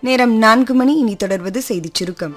நேரம் நான்கு மணி இனி தொடர்வது செய்திச் சுருக்கம்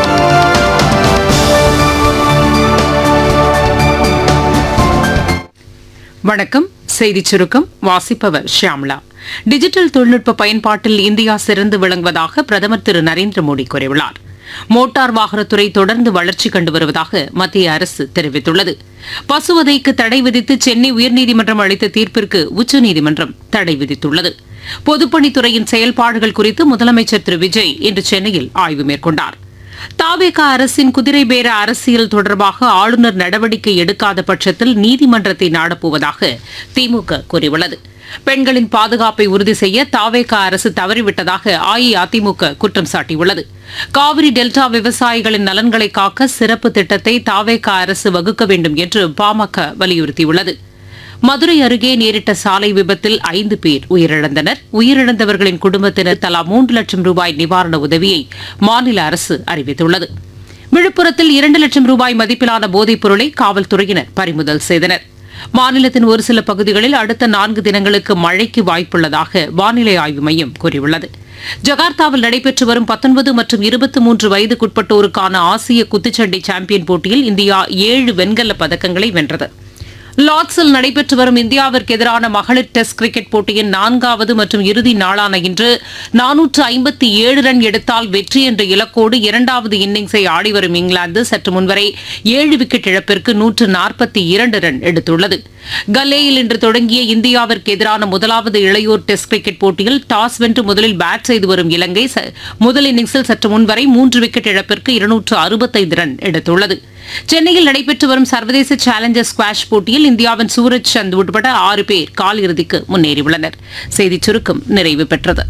வணக்கம் செய்திச் சுருக்கம் வாசிப்பவர் ஷியாம்லா டிஜிட்டல் தொழில்நுட்ப பயன்பாட்டில் இந்தியா சிறந்து விளங்குவதாக பிரதமர் திரு நரேந்திர மோடி கூறியுள்ளார் மோட்டார் வாகனத்துறை தொடர்ந்து வளர்ச்சி கண்டு வருவதாக மத்திய அரசு தெரிவித்துள்ளது பசுவதைக்கு தடை விதித்து சென்னை உயர்நீதிமன்றம் அளித்த தீர்ப்பிற்கு உச்சநீதிமன்றம் தடை விதித்துள்ளது பொதுப்பணித்துறையின் செயல்பாடுகள் குறித்து முதலமைச்சர் திரு விஜய் இன்று சென்னையில் ஆய்வு மேற்கொண்டார் தாவேக அரசின் குதிரை பேர அரசியல் தொடர்பாக ஆளுநர் நடவடிக்கை எடுக்காத பட்சத்தில் நீதிமன்றத்தை நாடப்போவதாக திமுக கூறியுள்ளது பெண்களின் பாதுகாப்பை உறுதி செய்ய தாவேக அரசு தவறிவிட்டதாக அஇஅதிமுக குற்றம் சாட்டியுள்ளது காவிரி டெல்டா விவசாயிகளின் நலன்களை காக்க சிறப்பு திட்டத்தை தாவேக அரசு வகுக்க வேண்டும் என்று பாமக வலியுறுத்தியுள்ளது மதுரை அருகே நேரிட்ட சாலை விபத்தில் ஐந்து பேர் உயிரிழந்தனர் உயிரிழந்தவர்களின் குடும்பத்தினர் தலா மூன்று லட்சம் ரூபாய் நிவாரண உதவியை மாநில அரசு அறிவித்துள்ளது விழுப்புரத்தில் இரண்டு லட்சம் ரூபாய் மதிப்பிலான போதைப் பொருளை காவல்துறையினர் பறிமுதல் செய்தனர் மாநிலத்தின் ஒரு சில பகுதிகளில் அடுத்த நான்கு தினங்களுக்கு மழைக்கு வாய்ப்புள்ளதாக வானிலை ஆய்வு மையம் கூறியுள்ளது ஜகார்த்தாவில் நடைபெற்று வரும் பத்தொன்பது மற்றும் இருபத்தி மூன்று வயதுக்குட்பட்டோருக்கான ஆசிய குத்துச்சண்டை சாம்பியன் போட்டியில் இந்தியா ஏழு வெண்கலப் பதக்கங்களை வென்றது லார்ட்ஸில் நடைபெற்று வரும் இந்தியாவிற்கு எதிரான மகளிர் டெஸ்ட் கிரிக்கெட் போட்டியின் நான்காவது மற்றும் இறுதி நாளான இன்று நானூற்று ஐம்பத்தி ஏழு ரன் எடுத்தால் வெற்றி என்ற இலக்கோடு இரண்டாவது இன்னிங்ஸை ஆடிவரும் இங்கிலாந்து சற்று முன்வரை ஏழு விக்கெட் இழப்பிற்கு நூற்று நாற்பத்தி இரண்டு ரன் எடுத்துள்ளது கல்லேயில் இன்று தொடங்கிய இந்தியாவிற்கு எதிரான முதலாவது இளையோர் டெஸ்ட் கிரிக்கெட் போட்டியில் டாஸ் வென்று முதலில் பேட் செய்து வரும் இலங்கை ச- முதல் இன்னிங்ஸில் சற்று முன்வரை மூன்று விக்கெட் இழப்பிற்கு இருநூற்று அறுபத்தைந்து ரன் எடுத்துள்ளது சென்னையில் நடைபெற்று வரும் சர்வதேச சேலஞ்சர் ஸ்குவாஷ் போட்டியில் இந்தியாவின் சூரஜ் சந்த் உட்பட ஆறு பேர் காலிறுதிக்கு முன்னேறியுள்ளனர் செய்திச் சுருக்கம் நிறைவு பெற்றது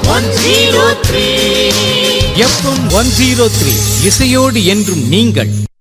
எஃப்எம் ஒன் ஜீரோ த்ரீ இசையோடு என்றும் நீங்கள்